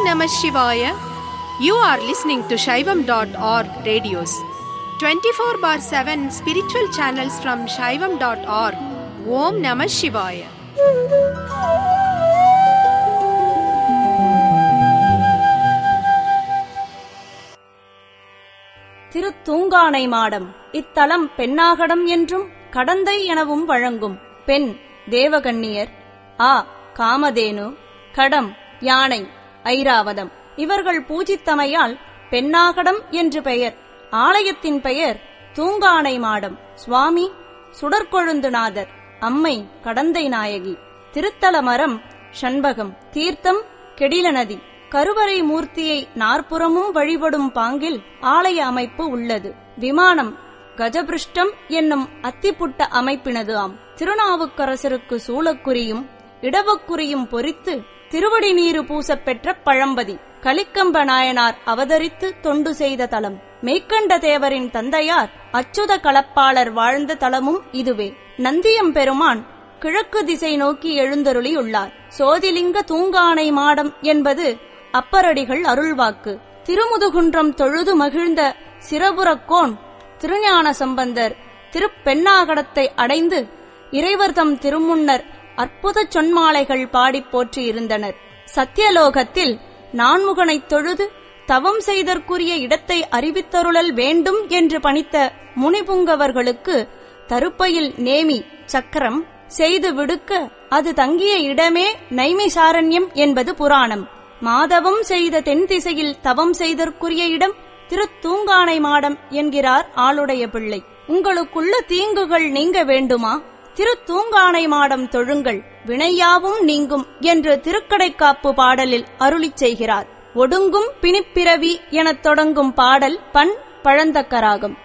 Namah Shivaya. You are listening to Shaivam.org radios. 24 bar 7 spiritual channels from Shaivam.org. Om Namah Shivaya. திருத்தூங்கானை மாடம் இத்தலம் பெண்ணாகடம் என்றும் கடந்தை எனவும் வழங்கும் பெண் தேவகன்னியர் ஆ காமதேனு கடம் யானை ஐராவதம் இவர்கள் பூஜித்தமையால் பெண்ணாகடம் என்று பெயர் ஆலயத்தின் பெயர் தூங்கானை மாடம் சுவாமி சுடற்கொழுந்துநாதர் அம்மை கடந்தை நாயகி திருத்தல மரம் ஷண்பகம் தீர்த்தம் கெடில நதி கருவறை மூர்த்தியை நாற்புறமும் வழிபடும் பாங்கில் ஆலய அமைப்பு உள்ளது விமானம் கஜபிருஷ்டம் என்னும் அத்திப்புட்ட அமைப்பினது ஆம் திருநாவுக்கரசருக்கு சூளக்குறியும் இடவக்குறியும் பொறித்து திருவடி நீரு பூசப் பெற்ற பழம்பதி கலிக்கம்ப நாயனார் அவதரித்து தொண்டு செய்த தலம் மெய்க்கண்ட தேவரின் தந்தையார் அச்சுத களப்பாளர் வாழ்ந்த தலமும் இதுவே நந்தியம் பெருமான் கிழக்கு திசை நோக்கி எழுந்தருளியுள்ளார் சோதிலிங்க தூங்கானை மாடம் என்பது அப்பரடிகள் அருள்வாக்கு திருமுதுகுன்றம் தொழுது மகிழ்ந்த சிரபுரக்கோன் திருஞான சம்பந்தர் திருப்பெண்ணாகடத்தை அடைந்து இறைவர்தம் திருமுன்னர் அற்புத சொன்மாலைகள் பாடிப் போற்றியிருந்தனர் சத்தியலோகத்தில் நான்முகனைத் தொழுது தவம் செய்தற்குரிய இடத்தை அறிவித்தருளல் வேண்டும் என்று பணித்த முனிபுங்கவர்களுக்கு தருப்பையில் நேமி சக்கரம் செய்து விடுக்க அது தங்கிய இடமே நைமிசாரண்யம் என்பது புராணம் மாதவம் செய்த தென் திசையில் தவம் செய்தற்குரிய இடம் திருத்தூங்கானை மாடம் என்கிறார் ஆளுடைய பிள்ளை உங்களுக்குள்ள தீங்குகள் நீங்க வேண்டுமா திருத்தூங்கானை மாடம் தொழுங்கள் வினையாவும் நீங்கும் என்று திருக்கடைக்காப்பு பாடலில் அருளிச் செய்கிறார் ஒடுங்கும் பிணிப்பிறவி எனத் தொடங்கும் பாடல் பண் பழந்தக்கராகம்